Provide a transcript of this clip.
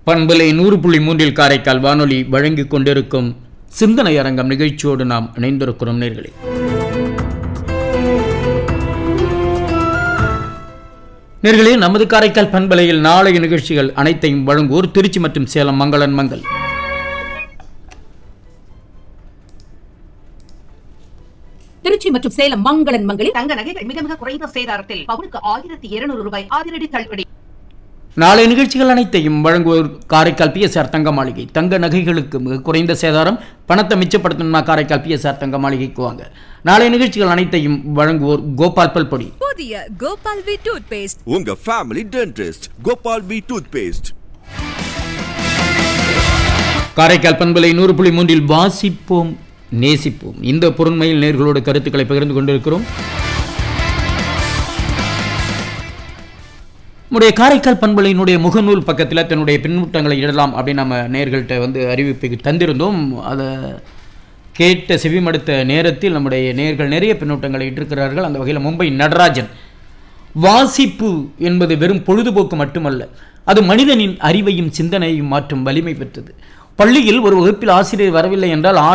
பண்பலை நூறு புள்ளி மூன்றில் காரைக்கால் வானொலி வழங்கிக் கொண்டிருக்கும் சிந்தனை அரங்கம் நிகழ்ச்சியோடு நாம் இணைந்திருக்கிறோம் நேர்களே நேர்களே நமது காரைக்கால் பண்பலையில் நாளைய நிகழ்ச்சிகள் அனைத்தையும் வழங்குவோர் திருச்சி மற்றும் சேலம் மங்களன் மங்கள் திருச்சி மற்றும் சேலம் மங்களன் மங்களில் தங்க நகைகள் மிக மிக குறைந்த சேதாரத்தில் பவுனுக்கு ஆயிரத்தி இருநூறு ரூபாய் அதிரடி தள்ளுபடி நாளைய நிகழ்ச்சிகள் அனைத்தையும் வழங்குவோர் காரைக்கால் பிஎஸ்ஆர் தங்க மாளிகை தங்க நகைகளுக்கு மிக குறைந்த சேதாரம் பணத்தை மிச்சப்படுத்தணும்னா காரைக்கால் பிஎஸ்ஆர் தங்க மாளிகைக்கு வாங்க நாளைய நிகழ்ச்சிகள் அனைத்தையும் வழங்குவோர் கோபால் பல்பொடி புதிய கோபால் வி டூத் பேஸ்ட் உங்க family dentist Gopal B toothpaste Karaikal பண்பலை நூறு புள்ளி மூன்றில் வாசிப்போம் நேசிப்போம் இந்த பொருண்மையில் நேர்களோடு கருத்துக்களை பகிர்ந்து கொண்டிருக்கிறோம் நம்முடைய காரைக்கால் பண்பலையினுடைய முகநூல் பக்கத்தில் தன்னுடைய பின்னூட்டங்களை இடலாம் அப்படின்னு நம்ம நேர்கள்ட்ட வந்து அறிவிப்பு தந்திருந்தோம் அதை கேட்ட செவிமடுத்த நேரத்தில் நம்முடைய நேர்கள் நிறைய பின்னூட்டங்களை இட்டிருக்கிறார்கள் அந்த வகையில் மும்பை நடராஜன் வாசிப்பு என்பது வெறும் பொழுதுபோக்கு மட்டுமல்ல அது மனிதனின் அறிவையும் சிந்தனையையும் மாற்றும் வலிமை பெற்றது பள்ளியில் ஒரு வகுப்பில் ஆசிரியர் வரவில்லை என்றால்